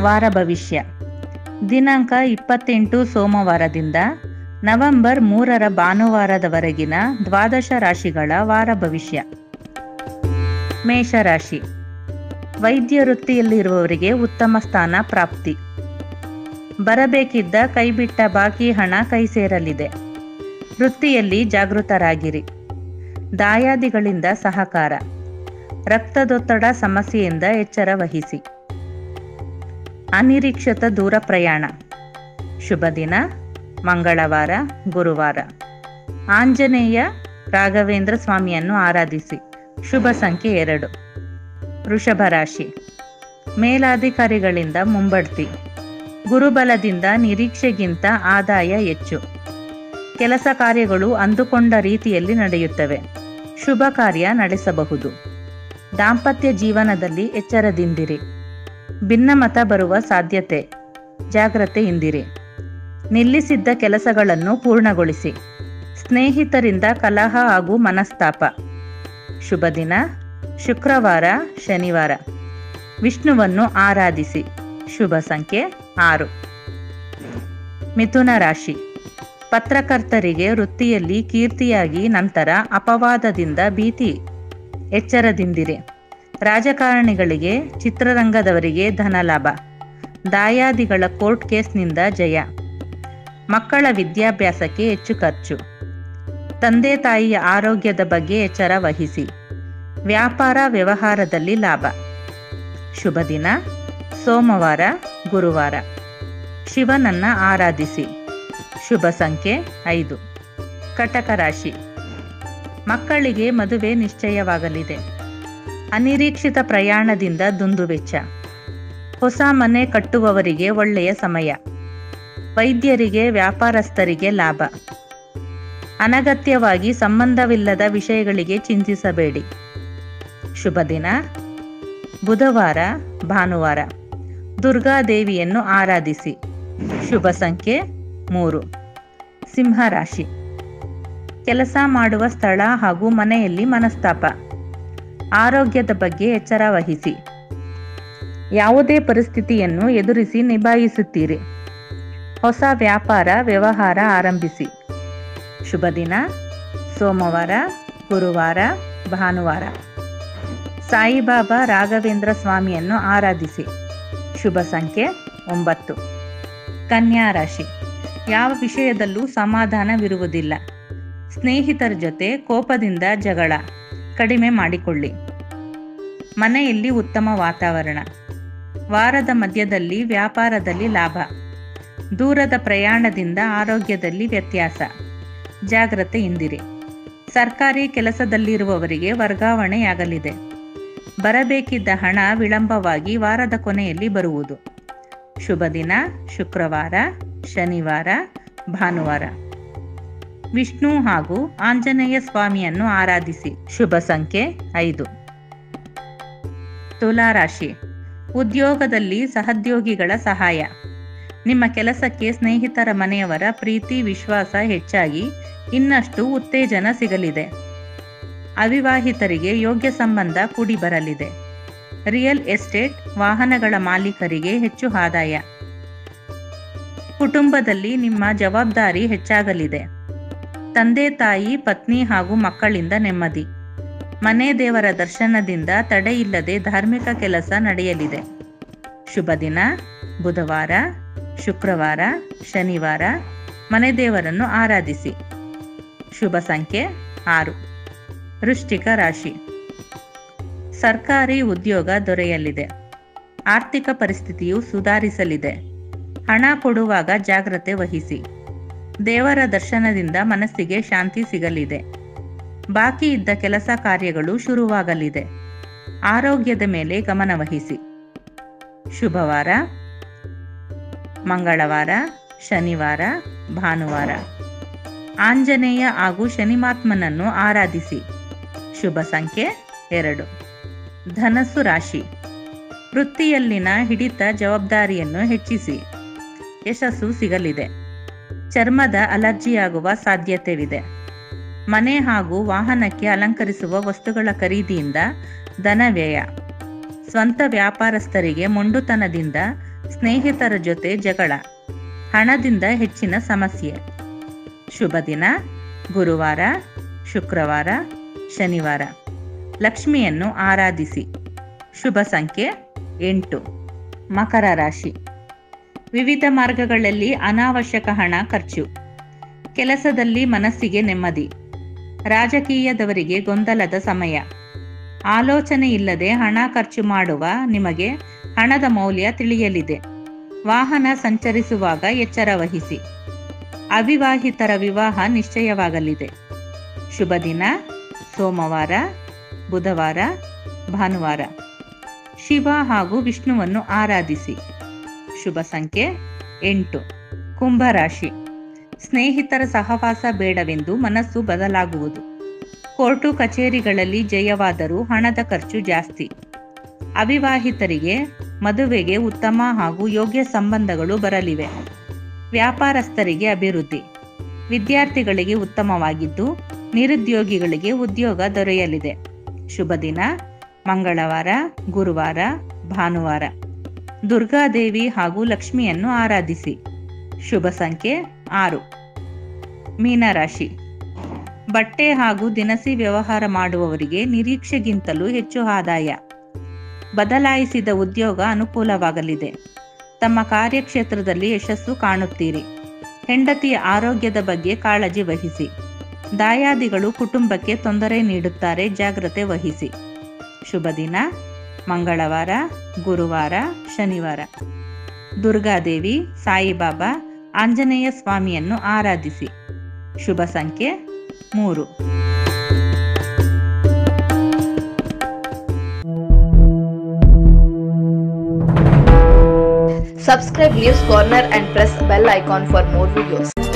ವಾರ ಭವಿಷ್ಯ ದಿನಾಂಕ ಇಪ್ಪತ್ತೆಂಟು ಸೋಮವಾರದಿಂದ ನವೆಂಬರ್ ಮೂರರ ಭಾನುವಾರದವರೆಗಿನ ದ್ವಾದಶ ರಾಶಿಗಳ ವಾರ ಭವಿಷ್ಯ ಮೇಷರಾಶಿ ವೈದ್ಯ ವೃತ್ತಿಯಲ್ಲಿರುವವರಿಗೆ ಉತ್ತಮ ಸ್ಥಾನ ಪ್ರಾಪ್ತಿ ಬರಬೇಕಿದ್ದ ಕೈಬಿಟ್ಟ ಬಾಕಿ ಹಣ ಕೈ ಸೇರಲಿದೆ ವೃತ್ತಿಯಲ್ಲಿ ಜಾಗೃತರಾಗಿರಿ ದಾಯಾದಿಗಳಿಂದ ಸಹಕಾರ ರಕ್ತದೊತ್ತಡ ಸಮಸ್ಯೆಯಿಂದ ಎಚ್ಚರ ವಹಿಸಿ ಅನಿರೀಕ್ಷಿತ ದೂರ ಪ್ರಯಾಣ ಶುಭ ದಿನ ಮಂಗಳವಾರ ಗುರುವಾರ ಆಂಜನೇಯ ರಾಘವೇಂದ್ರ ಸ್ವಾಮಿಯನ್ನು ಆರಾಧಿಸಿ ಶುಭ ಸಂಖ್ಯೆ ಎರಡು ವೃಷಭ ರಾಶಿ ಮೇಲಾಧಿಕಾರಿಗಳಿಂದ ಮುಂಬಡ್ತಿ ಗುರುಬಲದಿಂದ ನಿರೀಕ್ಷೆಗಿಂತ ಆದಾಯ ಹೆಚ್ಚು ಕೆಲಸ ಕಾರ್ಯಗಳು ಅಂದುಕೊಂಡ ರೀತಿಯಲ್ಲಿ ನಡೆಯುತ್ತವೆ ಶುಭ ಕಾರ್ಯ ನಡೆಸಬಹುದು ದಾಂಪತ್ಯ ಜೀವನದಲ್ಲಿ ಎಚ್ಚರದಿಂದಿರಿ ಭಿನ್ನಮತ ಬರುವ ಸಾಧ್ಯತೆ ಜಾಗ್ರತೆಯಿಂದಿರಿ ನಿಲ್ಲಿಸಿದ್ದ ಕೆಲಸಗಳನ್ನು ಪೂರ್ಣಗೊಳಿಸಿ ಸ್ನೇಹಿತರಿಂದ ಕಲಹ ಹಾಗೂ ಮನಸ್ತಾಪ ಶುಭ ದಿನ ಶುಕ್ರವಾರ ಶನಿವಾರ ವಿಷ್ಣುವನ್ನು ಆರಾಧಿಸಿ ಶುಭ ಸಂಖ್ಯೆ ಆರು ಮಿಥುನ ರಾಶಿ ಪತ್ರಕರ್ತರಿಗೆ ವೃತ್ತಿಯಲ್ಲಿ ಕೀರ್ತಿಯಾಗಿ ನಂತರ ಅಪವಾದದಿಂದ ಭೀತಿ ಎಚ್ಚರದಿಂದಿರಿ ರಾಜಕಾರಣಿಗಳಿಗೆ ಚಿತ್ರರಂಗದವರಿಗೆ ಧನಲಾಭ ದಾಯಾದಿಗಳ ಕೋರ್ಟ್ ಕೇಸ್ನಿಂದ ಜಯ ಮಕ್ಕಳ ವಿದ್ಯಾಭ್ಯಾಸಕ್ಕೆ ಹೆಚ್ಚು ಖರ್ಚು ತಂದೆ ತಾಯಿಯ ಆರೋಗ್ಯದ ಬಗ್ಗೆ ಎಚ್ಚರ ವಹಿಸಿ ವ್ಯಾಪಾರ ವ್ಯವಹಾರದಲ್ಲಿ ಲಾಭ ಶುಭ ದಿನ ಸೋಮವಾರ ಗುರುವಾರ ಶಿವನನ್ನ ಆರಾಧಿಸಿ ಶುಭ ಸಂಖ್ಯೆ ಐದು ಕಟಕ ರಾಶಿ ಮಕ್ಕಳಿಗೆ ಮದುವೆ ನಿಶ್ಚಯವಾಗಲಿದೆ ಅನಿರೀಕ್ಷಿತ ಪ್ರಯಾಣದಿಂದ ದುಂದುವೆಚ್ಚ ಹೊಸ ಮನೆ ಕಟ್ಟುವವರಿಗೆ ಒಳ್ಳೆಯ ಸಮಯ ವೈದ್ಯರಿಗೆ ವ್ಯಾಪಾರಸ್ಥರಿಗೆ ಲಾಭ ಅನಗತ್ಯವಾಗಿ ಸಂಬಂಧವಿಲ್ಲದ ವಿಷಯಗಳಿಗೆ ಚಿಂತಿಸಬೇಡಿ ಶುಭ ದಿನ ಬುಧವಾರ ಭಾನುವಾರ ದುರ್ಗಾದೇವಿಯನ್ನು ಆರಾಧಿಸಿ ಶುಭ ಸಂಖ್ಯೆ ಮೂರು ಸಿಂಹರಾಶಿ ಕೆಲಸ ಮಾಡುವ ಸ್ಥಳ ಹಾಗೂ ಮನೆಯಲ್ಲಿ ಮನಸ್ತಾಪ ಆರೋಗ್ಯದ ಬಗ್ಗೆ ಎಚ್ಚರ ವಹಿಸಿ ಯಾವುದೇ ಪರಿಸ್ಥಿತಿಯನ್ನು ಎದುರಿಸಿ ನಿಭಾಯಿಸುತ್ತೀರಿ ಹೊಸ ವ್ಯಾಪಾರ ವ್ಯವಹಾರ ಆರಂಭಿಸಿ ಶುಭ ದಿನ ಸೋಮವಾರ ಗುರುವಾರ ಭಾನುವಾರ ಸಾಯಿಬಾಬಾ ರಾಘವೇಂದ್ರ ಸ್ವಾಮಿಯನ್ನು ಆರಾಧಿಸಿ ಶುಭ ಸಂಖ್ಯೆ ಒಂಬತ್ತು ಕನ್ಯಾ ರಾಶಿ ಯಾವ ವಿಷಯದಲ್ಲೂ ಸಮಾಧಾನವಿರುವುದಿಲ್ಲ ಸ್ನೇಹಿತರ ಜೊತೆ ಕೋಪದಿಂದ ಜಗಳ ಕಡಿಮೆ ಮಾಡಿಕೊಳ್ಳಿ ಮನೆಯಲ್ಲಿ ಉತ್ತಮ ವಾತಾವರಣ ವಾರದ ಮಧ್ಯದಲ್ಲಿ ವ್ಯಾಪಾರದಲ್ಲಿ ಲಾಭ ದೂರದ ಪ್ರಯಾಣದಿಂದ ಆರೋಗ್ಯದಲ್ಲಿ ವ್ಯತ್ಯಾಸ ಜಾಗ್ರತೆಯಿಂದಿರಿ ಸರ್ಕಾರಿ ಕೆಲಸದಲ್ಲಿರುವವರಿಗೆ ವರ್ಗಾವಣೆಯಾಗಲಿದೆ ಬರಬೇಕಿದ್ದ ಹಣ ವಿಳಂಬವಾಗಿ ವಾರದ ಕೊನೆಯಲ್ಲಿ ಬರುವುದು ಶುಭ ದಿನ ಶುಕ್ರವಾರ ಶನಿವಾರ ಭಾನುವಾರ ವಿಷ್ಣು ಹಾಗೂ ಆಂಜನೇಯ ಸ್ವಾಮಿಯನ್ನು ಆರಾಧಿಸಿ ಶುಭ ಸಂಖ್ಯೆ ಐದು ತುಲಾರಾಶಿ ಉದ್ಯೋಗದಲ್ಲಿ ಸಹೋದ್ಯೋಗಿಗಳ ಸಹಾಯ ನಿಮ್ಮ ಕೆಲಸಕ್ಕೆ ಸ್ನೇಹಿತರ ಮನೆಯವರ ಪ್ರೀತಿ ವಿಶ್ವಾಸ ಹೆಚ್ಚಾಗಿ ಇನ್ನಷ್ಟು ಉತ್ತೇಜನ ಸಿಗಲಿದೆ ಅವಿವಾಹಿತರಿಗೆ ಯೋಗ್ಯ ಸಂಬಂಧ ಕೂಡಿ ಬರಲಿದೆ ರಿಯಲ್ ಎಸ್ಟೇಟ್ ವಾಹನಗಳ ಮಾಲೀಕರಿಗೆ ಹೆಚ್ಚು ಆದಾಯ ಕುಟುಂಬದಲ್ಲಿ ನಿಮ್ಮ ಜವಾಬ್ದಾರಿ ಹೆಚ್ಚಾಗಲಿದೆ ತಂದೆ ತಾಯಿ ಪತ್ನಿ ಹಾಗೂ ಮಕ್ಕಳಿಂದ ನೆಮ್ಮದಿ ಮನೆ ದೇವರ ದರ್ಶನದಿಂದ ತಡೆಯಿಲ್ಲದೆ ಧಾರ್ಮಿಕ ಕೆಲಸ ನಡೆಯಲಿದೆ ಶುಭ ದಿನ ಬುಧವಾರ ಶುಕ್ರವಾರ ಶನಿವಾರ ಮನೆ ದೇವರನ್ನು ಆರಾಧಿಸಿ ಶುಭ ಸಂಖ್ಯೆ ಆರು ವೃಶ್ಚಿಕ ರಾಶಿ ಸರ್ಕಾರಿ ಉದ್ಯೋಗ ದೊರೆಯಲಿದೆ ಆರ್ಥಿಕ ಪರಿಸ್ಥಿತಿಯು ಸುಧಾರಿಸಲಿದೆ ಹಣ ಕೊಡುವಾಗ ಜಾಗ್ರತೆ ವಹಿಸಿ ದೇವರ ದರ್ಶನದಿಂದ ಮನಸ್ಸಿಗೆ ಶಾಂತಿ ಸಿಗಲಿದೆ ಬಾಕಿ ಇದ್ದ ಕೆಲಸ ಕಾರ್ಯಗಳು ಶುರುವಾಗಲಿದೆ ಆರೋಗ್ಯದ ಮೇಲೆ ಗಮನವಹಿಸಿ ಶುಭವಾರ ಮಂಗಳವಾರ ಶನಿವಾರ ಭಾನುವಾರ ಆಂಜನೇಯ ಹಾಗೂ ಶನಿಮಾತ್ಮನನ್ನು ಆರಾಧಿಸಿ ಶುಭ ಸಂಖ್ಯೆ ಎರಡು ಧನಸ್ಸು ರಾಶಿ ವೃತ್ತಿಯಲ್ಲಿನ ಹಿಡಿತ ಜವಾಬ್ದಾರಿಯನ್ನು ಹೆಚ್ಚಿಸಿ ಯಶಸ್ಸು ಸಿಗಲಿದೆ ಚರ್ಮದ ಅಲರ್ಜಿಯಾಗುವ ಸಾಧ್ಯತೆವಿದೆ ಮನೆ ಹಾಗೂ ವಾಹನಕ್ಕೆ ಅಲಂಕರಿಸುವ ವಸ್ತುಗಳ ಖರೀದಿಯಿಂದ ಧನ ವ್ಯಯ ಸ್ವಂತ ವ್ಯಾಪಾರಸ್ಥರಿಗೆ ಮೊಂಡುತನದಿಂದ ಸ್ನೇಹಿತರ ಜೊತೆ ಜಗಳ ಹಣದಿಂದ ಹೆಚ್ಚಿನ ಸಮಸ್ಯೆ ಶುಭ ದಿನ ಗುರುವಾರ ಶುಕ್ರವಾರ ಶನಿವಾರ ಲಕ್ಷ್ಮಿಯನ್ನು ಆರಾಧಿಸಿ ಶುಭ ಸಂಖ್ಯೆ ಎಂಟು ಮಕರ ರಾಶಿ ವಿವಿಧ ಮಾರ್ಗಗಳಲ್ಲಿ ಅನಾವಶ್ಯಕ ಹಣ ಖರ್ಚು ಕೆಲಸದಲ್ಲಿ ಮನಸ್ಸಿಗೆ ನೆಮ್ಮದಿ ರಾಜಕೀಯದವರಿಗೆ ಗೊಂದಲದ ಸಮಯ ಆಲೋಚನೆ ಇಲ್ಲದೆ ಹಣ ಖರ್ಚು ಮಾಡುವ ನಿಮಗೆ ಹಣದ ಮೌಲ್ಯ ತಿಳಿಯಲಿದೆ ವಾಹನ ಸಂಚರಿಸುವಾಗ ಎಚ್ಚರ ವಹಿಸಿ ಅವಿವಾಹಿತರ ವಿವಾಹ ನಿಶ್ಚಯವಾಗಲಿದೆ ಶುಭ ದಿನ ಸೋಮವಾರ ಬುಧವಾರ ಭಾನುವಾರ ಶಿವ ಹಾಗೂ ವಿಷ್ಣುವನ್ನು ಆರಾಧಿಸಿ ಶುಭ ಸಂಖ್ಯೆ ಎಂಟು ಕುಂಭರಾಶಿ ಸ್ನೇಹಿತರ ಸಹವಾಸ ಬೇಡವೆಂದು ಮನಸ್ಸು ಬದಲಾಗುವುದು ಕೋರ್ಟು ಕಚೇರಿಗಳಲ್ಲಿ ಜಯವಾದರೂ ಹಣದ ಖರ್ಚು ಜಾಸ್ತಿ ಅವಿವಾಹಿತರಿಗೆ ಮದುವೆಗೆ ಉತ್ತಮ ಹಾಗೂ ಯೋಗ್ಯ ಸಂಬಂಧಗಳು ಬರಲಿವೆ ವ್ಯಾಪಾರಸ್ಥರಿಗೆ ಅಭಿವೃದ್ಧಿ ವಿದ್ಯಾರ್ಥಿಗಳಿಗೆ ಉತ್ತಮವಾಗಿದ್ದು ನಿರುದ್ಯೋಗಿಗಳಿಗೆ ಉದ್ಯೋಗ ದೊರೆಯಲಿದೆ ಶುಭ ದಿನ ಮಂಗಳವಾರ ಗುರುವಾರ ಭಾನುವಾರ ದುರ್ಗಾದೇವಿ ಹಾಗೂ ಲಕ್ಷ್ಮಿಯನ್ನು ಆರಾಧಿಸಿ ಶುಭ ಸಂಖ್ಯೆ ಆರು ಮೀನರಾಶಿ ಬಟ್ಟೆ ಹಾಗೂ ದಿನಸಿ ವ್ಯವಹಾರ ಮಾಡುವವರಿಗೆ ನಿರೀಕ್ಷೆಗಿಂತಲೂ ಹೆಚ್ಚು ಆದಾಯ ಬದಲಾಯಿಸಿದ ಉದ್ಯೋಗ ಅನುಕೂಲವಾಗಲಿದೆ ತಮ್ಮ ಕಾರ್ಯಕ್ಷೇತ್ರದಲ್ಲಿ ಯಶಸ್ಸು ಕಾಣುತ್ತೀರಿ ಹೆಂಡತಿಯ ಆರೋಗ್ಯದ ಬಗ್ಗೆ ಕಾಳಜಿ ವಹಿಸಿ ದಾಯಾದಿಗಳು ಕುಟುಂಬಕ್ಕೆ ತೊಂದರೆ ನೀಡುತ್ತಾರೆ ಜಾಗ್ರತೆ ವಹಿಸಿ ಶುಭ ದಿನ ಮಂಗಳವಾರ ಗುರುವಾರ ಶನಿವಾರ ದುರ್ಗಾದೇವಿ ಸಾಯಿಬಾಬಾ ಆಂಜನೇಯ ಸ್ವಾಮಿಯನ್ನು ಆರಾಧಿಸಿ ಶುಭ ಸಂಖ್ಯೆ ಮೂರು Subscribe News Corner and press bell icon for more videos.